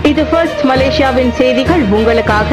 இது ஃபர்ஸ்ட் மலேசியாவின் செய்திகள் உங்களுக்காக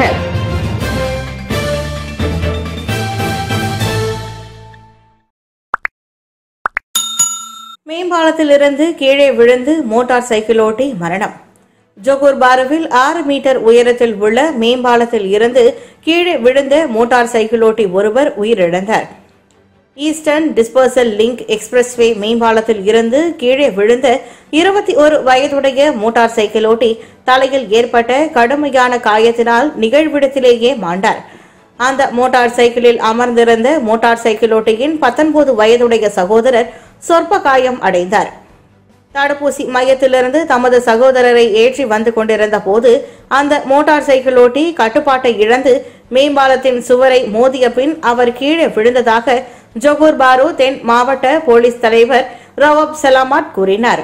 மேம்பாலத்திலிருந்து கீழே விழுந்து மோட்டார் சைக்கிள் ஓட்டி மரணம் ஜோகூர் பாருவில் ஆறு மீட்டர் உயரத்தில் உள்ள மேம்பாலத்தில் இருந்து கீழே விழுந்த மோட்டார் சைக்கிள் ஓட்டி ஒருவர் உயிரிழந்தார் ஈஸ்டர்ன் டிஸ்பர்சல் லிங்க் எக்ஸ்பிரஸ்வே மேம்பாலத்தில் இருந்து கீழே விழுந்த இருபத்தி ஒரு வயதுடைய மோட்டார் சைக்கிள் ஓட்டி தலையில் ஏற்பட்ட கடுமையான காயத்தினால் நிகழ்விடத்திலேயே மாண்டார் அந்த மோட்டார் சைக்கிளில் அமர்ந்திருந்த மோட்டார் சைக்கிள் ஓட்டியின் பத்தொன்பது வயதுடைய சகோதரர் சொற்ப காயம் அடைந்தார் தடுப்பூசி மையத்திலிருந்து தமது சகோதரரை ஏற்றி வந்து கொண்டிருந்த போது அந்த மோட்டார் சைக்கிள் ஓட்டி கட்டுப்பாட்டை இழந்து மேம்பாலத்தின் சுவரை மோதிய பின் அவர் கீழே விழுந்ததாக ஜோகூர் பாரு தென் மாவட்ட போலீஸ் தலைவர் ரவப் சலாமாட் கூறினார்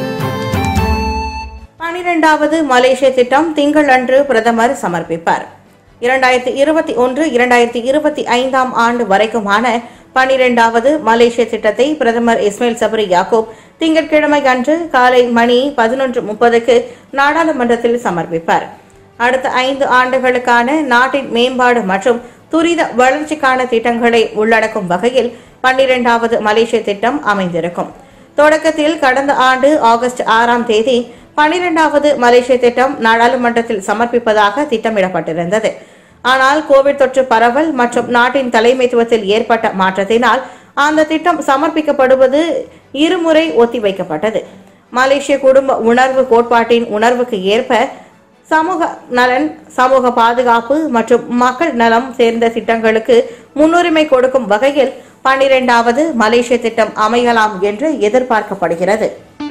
பனிரெண்டாவது மலேசிய திட்டம் திங்களன்று பிரதமர் சமர்ப்பிப்பார் இரண்டாயிரத்தி இருபத்தி ஒன்று இரண்டாயிரத்தி இருபத்தி ஐந்தாம் ஆண்டு வரைக்குமான பனிரெண்டாவது மலேசிய திட்டத்தை பிரதமர் இஸ்மாயில் சபரி யாக்கூப் திங்கட்கிழமை அன்று காலை மணி பதினொன்று முப்பதுக்கு நாடாளுமன்றத்தில் சமர்ப்பிப்பார் அடுத்த ஐந்து ஆண்டுகளுக்கான நாட்டின் மேம்பாடு மற்றும் துரித வளர்ச்சிக்கான திட்டங்களை உள்ளடக்கும் வகையில் பன்னிரெண்டாவது மலேசிய திட்டம் அமைந்திருக்கும் தொடக்கத்தில் கடந்த ஆண்டு ஆகஸ்ட் ஆறாம் தேதி பனிரெண்டாவது மலேசிய திட்டம் நாடாளுமன்றத்தில் சமர்ப்பிப்பதாக திட்டமிடப்பட்டிருந்தது ஆனால் கோவிட் தொற்று பரவல் மற்றும் நாட்டின் தலைமைத்துவத்தில் ஏற்பட்ட மாற்றத்தினால் அந்த திட்டம் சமர்ப்பிக்கப்படுவது இருமுறை ஒத்திவைக்கப்பட்டது மலேசிய குடும்ப உணர்வு கோட்பாட்டின் உணர்வுக்கு ஏற்ப சமூக நலன் சமூக பாதுகாப்பு மற்றும் மக்கள் நலம் சேர்ந்த திட்டங்களுக்கு முன்னுரிமை கொடுக்கும் வகையில் பன்னிரெண்டாவது மலேசிய திட்டம் அமையலாம் என்று எதிர்பார்க்கப்படுகிறது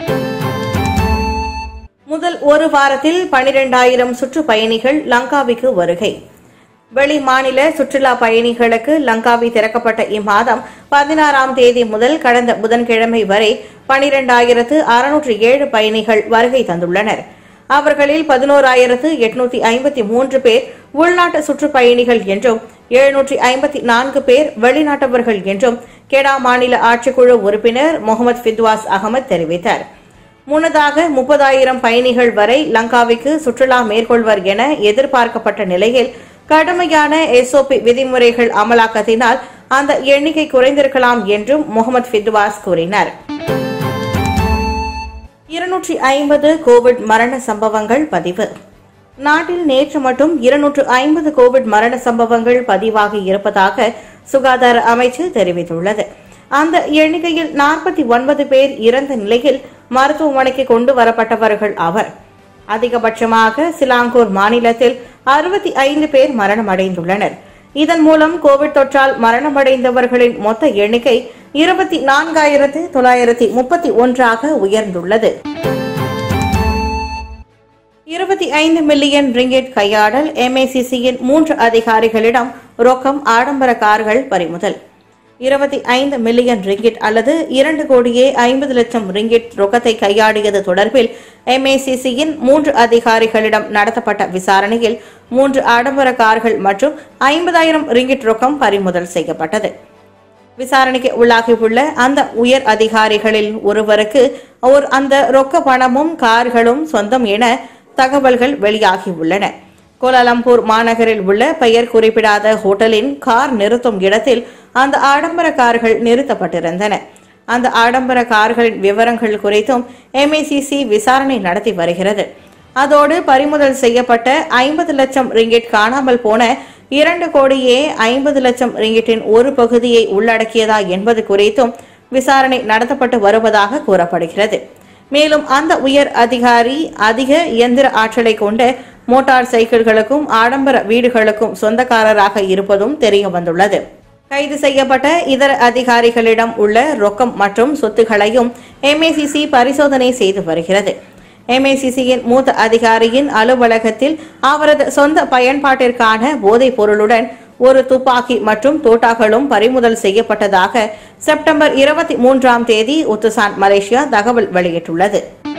முதல் ஒரு வாரத்தில் பனிரெண்டாயிரம் சுற்றுப்பயணிகள் லங்காவிக்கு வருகை வெளி மாநில சுற்றுலா பயணிகளுக்கு லங்காவி திறக்கப்பட்ட இம்மாதம் பதினாறாம் தேதி முதல் கடந்த புதன்கிழமை வரை பனிரெண்டாயிரத்து அறுநூற்று ஏழு பயணிகள் வருகை தந்துள்ளனர் அவர்களில் பதினோராயிரத்து எட்நூத்தி ஐம்பத்தி மூன்று பேர் உள்நாட்டு சுற்றுப்பயணிகள் என்றும் எழுநூற்றி ஐம்பத்தி நான்கு பேர் வெளிநாட்டவர்கள் என்றும் கெடா மாநில ஆட்சிக்குழு உறுப்பினர் முகமது ஃபித்வாஸ் அகமது தெரிவித்தார் முன்னதாக முப்பதாயிரம் பயணிகள் வரை லங்காவிற்கு சுற்றுலா மேற்கொள்வர் என எதிர்பார்க்கப்பட்ட நிலையில் கடுமையான எஸ்ஓபி விதிமுறைகள் அமலாக்கத்தினால் அந்த எண்ணிக்கை குறைந்திருக்கலாம் என்றும் முகமது ஃபித்வாஸ் கூறினார் இருநூற்றி ஐம்பது கோவிட் மரண சம்பவங்கள் பதிவு நாட்டில் நேற்று மட்டும் இருநூற்று ஐம்பது கோவிட் மரண சம்பவங்கள் பதிவாகி இருப்பதாக சுகாதார அமைச்சு தெரிவித்துள்ளது அந்த எண்ணிக்கையில் நாற்பத்தி ஒன்பது பேர் இறந்த நிலையில் மருத்துவமனைக்கு கொண்டு வரப்பட்டவர்கள் அவர் அதிகபட்சமாக சிலாங்கூர் மாநிலத்தில் அறுபத்தி ஐந்து பேர் மரணமடைந்துள்ளனர் இதன் மூலம் கோவிட் தொற்றால் மரணமடைந்தவர்களின் மொத்த எண்ணிக்கை இருபத்தி நான்காயிரத்து தொள்ளாயிரத்தி முப்பத்தி ஒன்றாக உயர்ந்துள்ளது இருபத்தி ஐந்து மில்லியன் ரிங்கெட் கையாடல் எம்ஏசிசியின் மூன்று அதிகாரிகளிடம் ரொக்கம் ஆடம்பர கார்கள் பறிமுதல் இருபத்தி ஐந்து மில்லியன் ரிங்கிட் அல்லது இரண்டு கோடியே ஐம்பது லட்சம் ரிங்கிட் ரொக்கத்தை கையாடியது தொடர்பில் எம்ஏசிசியின் மூன்று அதிகாரிகளிடம் நடத்தப்பட்ட விசாரணையில் மூன்று ஆடம்பர கார்கள் மற்றும் ஐம்பதாயிரம் ரிங்கிட் ரொக்கம் பறிமுதல் செய்யப்பட்டது விசாரணைக்கு உள்ளாகியுள்ள அந்த உயர் அதிகாரிகளில் ஒருவருக்கு ஓர் அந்த ரொக்க பணமும் கார்களும் சொந்தம் என தகவல்கள் வெளியாகியுள்ளன கோலாலம்பூர் மாநகரில் உள்ள பெயர் குறிப்பிடாத ஹோட்டலின் கார் நிறுத்தும் இடத்தில் அந்த ஆடம்பர கார்கள் நிறுத்தப்பட்டிருந்தன அந்த ஆடம்பர கார்களின் விவரங்கள் குறித்தும் எம்ஏசிசி விசாரணை நடத்தி வருகிறது அதோடு பறிமுதல் செய்யப்பட்ட ஐம்பது லட்சம் ரிங்கிட் காணாமல் போன இரண்டு கோடியே ஐம்பது லட்சம் ரிங்கிட்டின் ஒரு பகுதியை உள்ளடக்கியதா என்பது குறித்தும் விசாரணை நடத்தப்பட்டு வருவதாக கூறப்படுகிறது மேலும் அந்த உயர் அதிகாரி அதிக இயந்திர ஆற்றலை கொண்ட மோட்டார் சைக்கிள்களுக்கும் ஆடம்பர வீடுகளுக்கும் சொந்தக்காரராக இருப்பதும் தெரிய வந்துள்ளது கைது செய்யப்பட்ட இதர அதிகாரிகளிடம் உள்ள ரொக்கம் மற்றும் சொத்துகளையும் எம்ஏசிசி பரிசோதனை செய்து வருகிறது எம்ஏசிசியின் மூத்த அதிகாரியின் அலுவலகத்தில் அவரது சொந்த பயன்பாட்டிற்கான போதைப் பொருளுடன் ஒரு துப்பாக்கி மற்றும் தோட்டாக்களும் பறிமுதல் செய்யப்பட்டதாக செப்டம்பர் இருபத்தி மூன்றாம் தேதி உத்துசான் மலேசியா தகவல் வெளியிட்டுள்ளது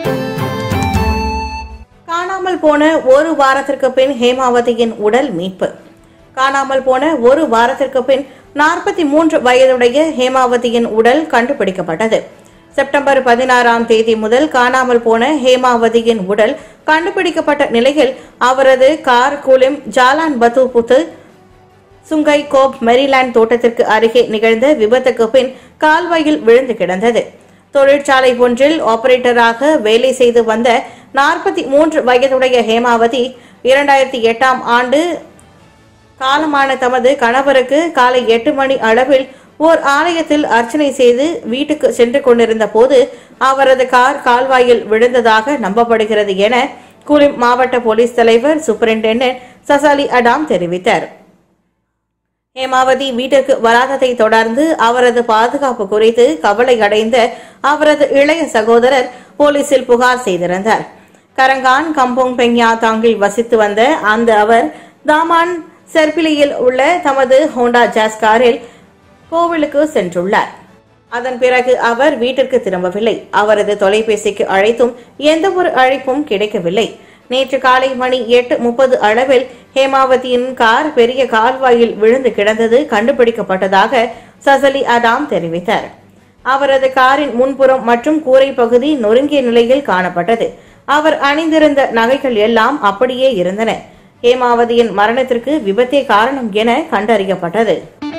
காணாமல் போன ஒரு வாரத்திற்கு பின் ஹேமாவதியின் உடல் மீட்பு காணாமல் போன ஒரு வாரத்திற்கு பின் நாற்பத்தி மூன்று வயதுடைய ஹேமாவதியின் உடல் கண்டுபிடிக்கப்பட்டது செப்டம்பர் பதினாறாம் தேதி முதல் காணாமல் போன ஹேமாவதியின் உடல் கண்டுபிடிக்கப்பட்ட நிலையில் அவரது கார் குலிம் ஜாலான் பத்து புத்து சுங்கை கோப் மெரிலாண்ட் தோட்டத்திற்கு அருகே நிகழ்ந்த விபத்துக்கு பின் கால்வாயில் விழுந்து கிடந்தது தொழிற்சாலை ஒன்றில் ஆபரேட்டராக வேலை செய்து வந்த நாற்பத்தி மூன்று வயதுடைய ஹேமாவதி இரண்டாயிரத்தி எட்டாம் ஆண்டு காலமான தமது கணவருக்கு காலை எட்டு மணி அளவில் ஓர் ஆலயத்தில் அர்ச்சனை செய்து வீட்டுக்கு சென்று கொண்டிருந்த போது அவரது கார் கால்வாயில் விழுந்ததாக நம்பப்படுகிறது என குலிம் மாவட்ட போலீஸ் தலைவர் சூப்பரிண்டென்டென்ட் சசாலி அடாம் தெரிவித்தார் ஹேமாவதி வீட்டிற்கு வராததை தொடர்ந்து அவரது பாதுகாப்பு குறித்து கவலை அடைந்த அவரது இளைய சகோதரர் போலீசில் புகார் செய்திருந்தார் கரங்கான் கம்போங் பெங்யா தாங்கில் வசித்து வந்த அந்த அவர் தாமான் செர்பிலியில் உள்ள தமது ஹோண்டா ஜாஸ் காரில் கோவிலுக்கு சென்றுள்ளார் அதன் பிறகு அவர் வீட்டிற்கு திரும்பவில்லை அவரது தொலைபேசிக்கு அழைத்தும் எந்த ஒரு அழைப்பும் கிடைக்கவில்லை நேற்று காலை மணி எட்டு முப்பது அளவில் ஹேமாவதியின் கார் பெரிய கால்வாயில் விழுந்து கிடந்தது கண்டுபிடிக்கப்பட்டதாக சசலி அடாம் தெரிவித்தார் அவரது காரின் முன்புறம் மற்றும் கூரை பகுதி நொறுங்கிய நிலையில் காணப்பட்டது அவர் அணிந்திருந்த நகைகள் எல்லாம் அப்படியே இருந்தன ஹேமாவதியின் மரணத்திற்கு விபத்தே காரணம் என கண்டறியப்பட்டது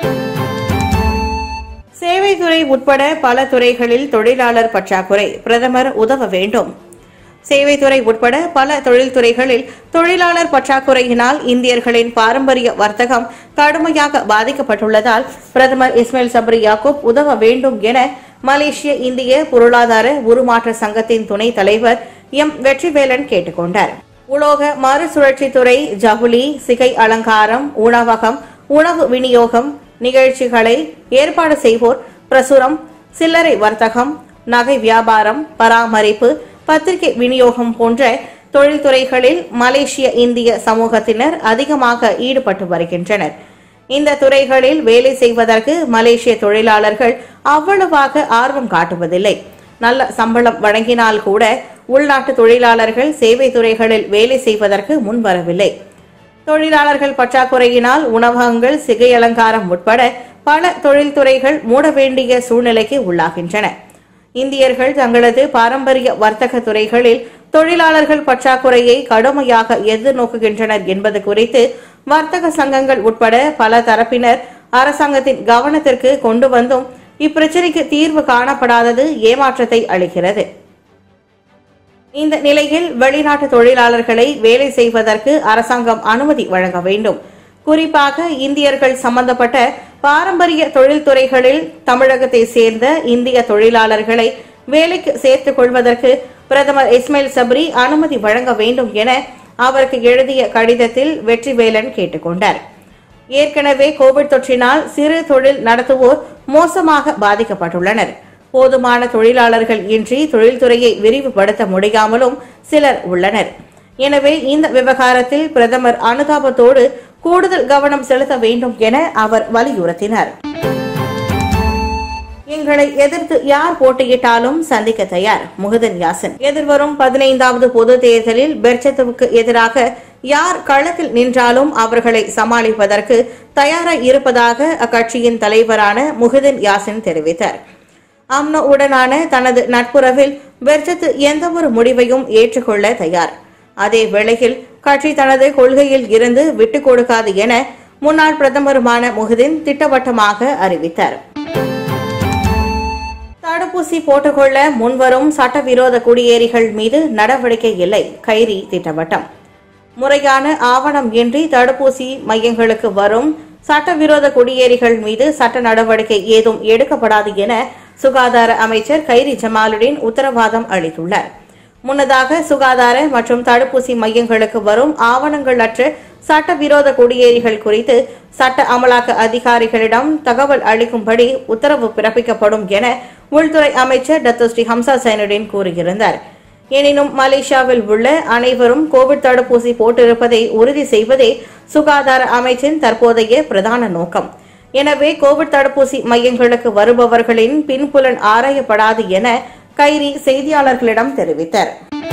சேவைத்துறை உட்பட பல துறைகளில் தொழிலாளர் பற்றாக்குறை பிரதமர் உதவ வேண்டும் சேவைத்துறை உட்பட பல தொழில்துறைகளில் தொழிலாளர் பற்றாக்குறையினால் இந்தியர்களின் பாரம்பரிய வர்த்தகம் கடுமையாக பாதிக்கப்பட்டுள்ளதால் பிரதமர் இஸ்மாயில் சப்ரி யாக்கூப் உதவ வேண்டும் என மலேசிய இந்திய பொருளாதார உருமாற்ற சங்கத்தின் துணைத் தலைவர் எம் வெற்றிவேலன் கேட்டுக்கொண்டார் உலோக மறுசுழற்சித்துறை ஜவுளி சிகை அலங்காரம் உணவகம் உணவு விநியோகம் நிகழ்ச்சிகளை ஏற்பாடு செய்வோர் பிரசுரம் சில்லறை வர்த்தகம் நகை வியாபாரம் பராமரிப்பு பத்திரிகை விநியோகம் போன்ற தொழில்துறைகளில் மலேசிய இந்திய சமூகத்தினர் அதிகமாக ஈடுபட்டு வருகின்றனர் இந்த துறைகளில் வேலை செய்வதற்கு மலேசிய தொழிலாளர்கள் அவ்வளவாக ஆர்வம் காட்டுவதில்லை நல்ல சம்பளம் வழங்கினால் கூட உள்நாட்டு தொழிலாளர்கள் சேவை துறைகளில் வேலை செய்வதற்கு முன்வரவில்லை தொழிலாளர்கள் பற்றாக்குறையினால் உணவகங்கள் சிகை அலங்காரம் உட்பட பல தொழில்துறைகள் மூட வேண்டிய சூழ்நிலைக்கு உள்ளாகின்றன இந்தியர்கள் தங்களது பாரம்பரிய வர்த்தக துறைகளில் தொழிலாளர்கள் பற்றாக்குறையை கடுமையாக எதிர்நோக்குகின்றனர் என்பது குறித்து வர்த்தக சங்கங்கள் உட்பட பல தரப்பினர் அரசாங்கத்தின் கவனத்திற்கு கொண்டு வந்தும் இப்பிரச்சினைக்கு தீர்வு காணப்படாதது ஏமாற்றத்தை அளிக்கிறது இந்த நிலையில் வெளிநாட்டு தொழிலாளர்களை வேலை செய்வதற்கு அரசாங்கம் அனுமதி வழங்க வேண்டும் குறிப்பாக இந்தியர்கள் சம்பந்தப்பட்ட பாரம்பரிய தொழில்துறைகளில் தமிழகத்தை சேர்ந்த இந்திய தொழிலாளர்களை வேலைக்கு சேர்த்துக் கொள்வதற்கு பிரதமர் இஸ்மாயில் சப்ரி அனுமதி வழங்க வேண்டும் என அவருக்கு எழுதிய கடிதத்தில் வெற்றிவேலன் கேட்டுக்கொண்டார் ஏற்கனவே கோவிட் தொற்றினால் சிறு தொழில் நடத்துவோர் மோசமாக பாதிக்கப்பட்டுள்ளனர் போதுமான தொழிலாளர்கள் இன்றி தொழில்துறையை விரிவுபடுத்த முடியாமலும் சிலர் உள்ளனர் எனவே இந்த விவகாரத்தில் பிரதமர் அனுதாபத்தோடு கூடுதல் கவனம் செலுத்த வேண்டும் என அவர் வலியுறுத்தினார் எங்களை எதிர்த்து யார் போட்டியிட்டாலும் சந்திக்க தயார் முகதன் யாசன் எதிர்வரும் பதினைந்தாவது பொது தேர்தலில் பெர்ச்சத்துவுக்கு எதிராக யார் களத்தில் நின்றாலும் அவர்களை சமாளிப்பதற்கு தயாராக இருப்பதாக அக்கட்சியின் தலைவரான முகதன் யாசின் தெரிவித்தார் அம்னோ உடனான தனது நட்புறவில் பெர்ச்சத்து எந்த ஒரு முடிவையும் ஏற்றுக்கொள்ள தயார் அதே வேளையில் கட்சி தனது கொள்கையில் இருந்து விட்டுக் கொடுக்காது என முன்னாள் பிரதமருமான முஹிதின் திட்டவட்டமாக அறிவித்தார் தடுப்பூசி போட்டுக்கொள்ள முன்வரும் சட்டவிரோத குடியேறிகள் மீது நடவடிக்கை இல்லை கைரி திட்டவட்டம் முறையான ஆவணம் இன்றி தடுப்பூசி மையங்களுக்கு வரும் சட்டவிரோத குடியேறிகள் மீது சட்ட நடவடிக்கை ஏதும் எடுக்கப்படாது என சுகாதார அமைச்சர் கைரி ஜமாலுடன் உத்தரவாதம் அளித்துள்ளார் முன்னதாக சுகாதார மற்றும் தடுப்பூசி மையங்களுக்கு வரும் ஆவணங்கள் அற்ற சட்டவிரோத குடியேறிகள் குறித்து சட்ட அமலாக்க அதிகாரிகளிடம் தகவல் அளிக்கும்படி உத்தரவு பிறப்பிக்கப்படும் என உள்துறை அமைச்சர் டத்தோ ஸ்ரீ ஹம்சா சைனுடன் கூறியிருந்தார் எனினும் மலேசியாவில் உள்ள அனைவரும் கோவிட் தடுப்பூசி போட்டிருப்பதை உறுதி செய்வதே சுகாதார அமைச்சின் தற்போதைய பிரதான நோக்கம் எனவே கோவிட் தடுப்பூசி மையங்களுக்கு வருபவர்களின் பின்புலன் ஆராயப்படாது என கைரி செய்தியாளர்களிடம் தெரிவித்தார்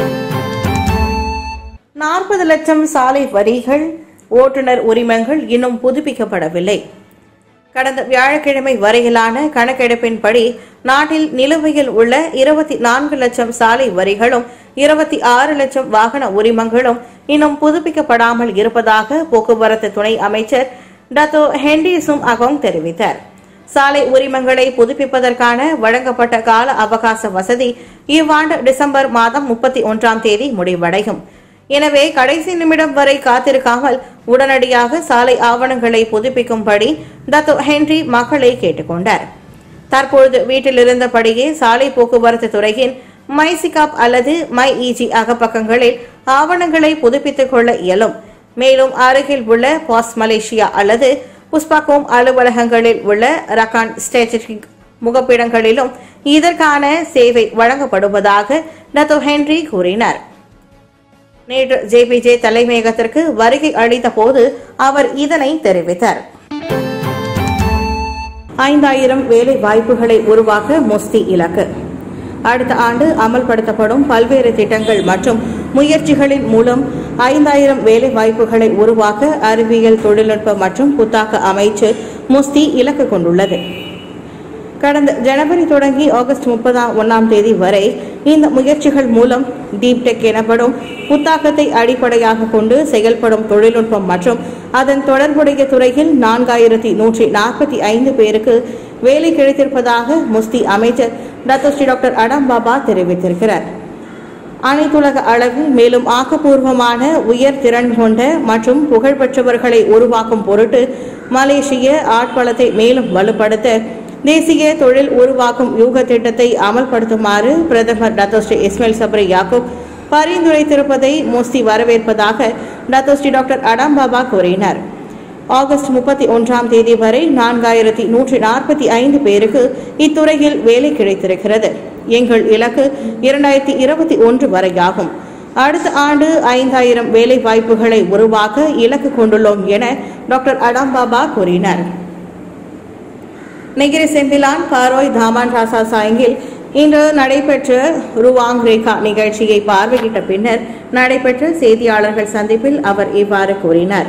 நாற்பது லட்சம் சாலை வரிகள் ஓட்டுநர் உரிமங்கள் இன்னும் புதுப்பிக்கப்படவில்லை கடந்த வியாழக்கிழமை வரையிலான கணக்கெடுப்பின்படி நாட்டில் நிலுவையில் உள்ள இருபத்தி நான்கு லட்சம் சாலை வரிகளும் இருபத்தி ஆறு லட்சம் வாகன உரிமங்களும் இன்னும் புதுப்பிக்கப்படாமல் இருப்பதாக போக்குவரத்து துணை அமைச்சர் டத்தோ ஹென்ரி சும் அகோங் தெரிவித்தார் சாலை உரிமங்களை புதுப்பிப்பதற்கான வழங்கப்பட்ட கால அவகாச வசதி இவ்வாண்டு டிசம்பர் மாதம் முப்பத்தி ஒன்றாம் தேதி முடிவடையும் எனவே கடைசி நிமிடம் வரை காத்திருக்காமல் உடனடியாக சாலை ஆவணங்களை புதுப்பிக்கும்படி டத்தோ ஹென்றி மக்களை கேட்டுக்கொண்டார் தற்பொழுது வீட்டில் இருந்தபடியே சாலை போக்குவரத்து துறையின் மை சிகாப் அல்லது மை இஜி அகப்பக்கங்களில் ஆவணங்களை புதுப்பித்துக் கொள்ள இயலும் மேலும் அருகில் உள்ள பாஸ் மலேசியா அல்லது புஷ்பாகோம் அலுவலகங்களில் உள்ள ரகான் ஸ்டேட்டிக் முகப்பிடங்களிலும் இதற்கான சேவை வழங்கப்படுவதாக டத்தோ ஹென்றி கூறினார் நேற்று ஜேபிஜே தலைமையகத்திற்கு வருகை அளித்த போது அவர் இதனை தெரிவித்தார் ஐந்தாயிரம் வேலை வாய்ப்புகளை உருவாக்க முஸ்தி இலக்கு அடுத்த ஆண்டு அமல்படுத்தப்படும் பல்வேறு திட்டங்கள் மற்றும் முயற்சிகளின் மூலம் ஐந்தாயிரம் வேலை வாய்ப்புகளை உருவாக்க அறிவியல் தொழில்நுட்ப மற்றும் புத்தாக்க அமைச்சு முஸ்தி இலக்கு கொண்டுள்ளது கடந்த ஜனவரி தொடங்கி ஆகஸ்ட் முப்பதாம் ஒன்னாம் தேதி வரை இந்த முயற்சிகள் மூலம் டீப் டெக் எனப்படும் புத்தாக்கத்தை அடிப்படையாக கொண்டு செயல்படும் தொழில்நுட்பம் மற்றும் அதன் தொடர்புடைய துறையில் நான்காயிரத்தி நூற்றி நாற்பத்தி ஐந்து பேருக்கு வேலை கிடைத்திருப்பதாக முஸ்தி அமைச்சர் டத்தோஸ்ரீ டாக்டர் அடம் பாபா தெரிவித்திருக்கிறார் அனைத்துலக அளவில் மேலும் ஆக்கப்பூர்வமான உயர் திறன் கொண்ட மற்றும் புகழ்பெற்றவர்களை உருவாக்கும் பொருட்டு மலேசிய ஆட்பலத்தை மேலும் வலுப்படுத்த தேசிய தொழில் உருவாக்கும் யூக திட்டத்தை அமல்படுத்துமாறு பிரதமர் டத்தோஸ்ரீ இஸ்மாயில் சப்ரி யாக்கூப் பரிந்துரைத்திருப்பதை மோஸ்தி வரவேற்பதாக டத்தோஸ்ரீ டாக்டர் அடாம் பாபா கூறினார் ஆகஸ்ட் முப்பத்தி ஒன்றாம் தேதி வரை நான்காயிரத்தி நூற்றி நாற்பத்தி ஐந்து பேருக்கு இத்துறையில் வேலை கிடைத்திருக்கிறது எங்கள் இலக்கு இரண்டாயிரத்தி இருபத்தி ஒன்று வரையாகும் அடுத்த ஆண்டு ஐந்தாயிரம் வேலை வாய்ப்புகளை உருவாக்க இலக்கு கொண்டுள்ளோம் என டாக்டர் அடாம் பாபா கூறினார் Negeri Sembilan Paroi Taman Rasa சாயங்கில் இன்று நடைபெற்ற ருவாங் ரேகா நிகழ்ச்சியை பார்வையிட்ட பின்னர் நடைபெற்ற செய்தியாளர்கள் சந்திப்பில் அவர் இவ்வாறு கூறினார்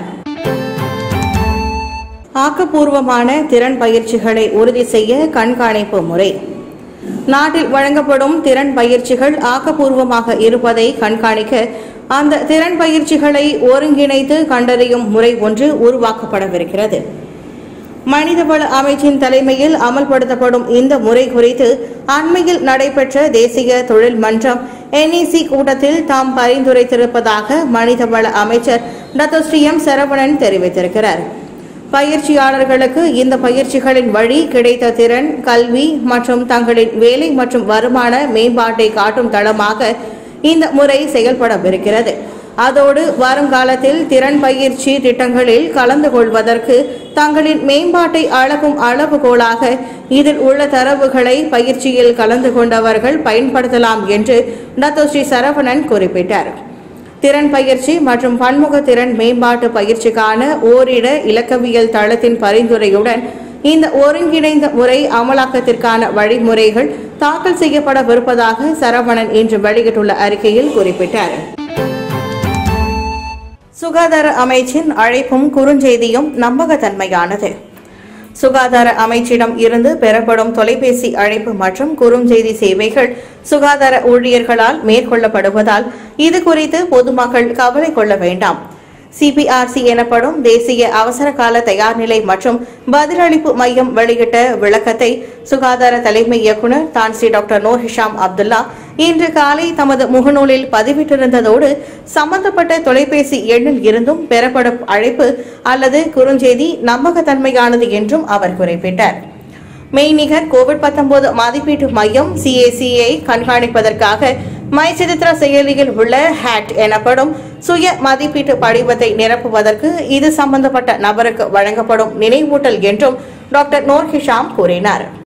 ஆக்கப்பூர்வமான திறன் பயிற்சிகளை உறுதி செய்ய கண்காணிப்பு முறை நாட்டில் வழங்கப்படும் திறன் பயிற்சிகள் ஆக்கப்பூர்வமாக இருப்பதை கண்காணிக்க அந்த திறன் பயிற்சிகளை ஒருங்கிணைத்து கண்டறியும் முறை ஒன்று உருவாக்கப்படவிருக்கிறது மனிதவள அமைச்சின் தலைமையில் அமல்படுத்தப்படும் இந்த முறை குறித்து அண்மையில் நடைபெற்ற தேசிய தொழில் மன்றம் என்இசி கூட்டத்தில் தாம் பரிந்துரைத்திருப்பதாக மனிதவள அமைச்சர் டத்தோஸ்ரீ எம் சரவணன் தெரிவித்திருக்கிறார் பயிற்சியாளர்களுக்கு இந்த பயிற்சிகளின் வழி கிடைத்த திறன் கல்வி மற்றும் தங்களின் வேலை மற்றும் வருமான மேம்பாட்டை காட்டும் தளமாக இந்த முறை செயல்படவிருக்கிறது அதோடு வருங்காலத்தில் திறன் பயிற்சி திட்டங்களில் கலந்து கொள்வதற்கு தங்களின் மேம்பாட்டை அளக்கும் அளவுகோலாக இதில் உள்ள தரவுகளை பயிற்சியில் கலந்து கொண்டவர்கள் பயன்படுத்தலாம் என்று டத்தோஸ்ரீ சரவணன் குறிப்பிட்டார் திறன் பயிற்சி மற்றும் பன்முக திறன் மேம்பாட்டு பயிற்சிக்கான ஓரிட இலக்கவியல் தளத்தின் பரிந்துரையுடன் இந்த ஒருங்கிணைந்த முறை அமலாக்கத்திற்கான வழிமுறைகள் தாக்கல் செய்யப்படவிருப்பதாக சரவணன் இன்று வெளியிட்டுள்ள அறிக்கையில் குறிப்பிட்டார் சுகாதார அமைச்சின் அழைப்பும் குறுஞ்செய்தியும் நம்பகத்தன்மையானது சுகாதார அமைச்சிடம் இருந்து பெறப்படும் தொலைபேசி அழைப்பு மற்றும் குறுஞ்செய்தி சேவைகள் சுகாதார ஊழியர்களால் மேற்கொள்ளப்படுவதால் இது குறித்து பொதுமக்கள் கவலை கொள்ள வேண்டாம் சிபிஆர்சி எனப்படும் தேசிய அவசர கால தயார்நிலை மற்றும் பதிலளிப்பு மையம் வெளியிட்ட விளக்கத்தை சுகாதார தலைமை இயக்குநர் Tan Sri doctor Noor Hisham Abdullah இன்று காலை தமது முகநூலில் பதிவிட்டிருந்ததோடு சம்பந்தப்பட்ட தொலைபேசி எண்ணில் இருந்தும் பெறப்படும் அழைப்பு அல்லது குறுஞ்செய்தி நம்பகத்தன்மையானது என்றும் அவர் குறிப்பிட்டார் மெய்நிகர் கோவிட் 19 மதிப்பீட்டு மையம் சிஏசியை கண்காணிப்பதற்காக மை சிதித்ரா செயலியில் உள்ள ஹேட் எனப்படும் சுய மதிப்பீட்டு படிவத்தை நிரப்புவதற்கு இது சம்பந்தப்பட்ட நபருக்கு வழங்கப்படும் நினைவூட்டல் என்றும் டாக்டர் நோர் ஹிஷாம் கூறினார்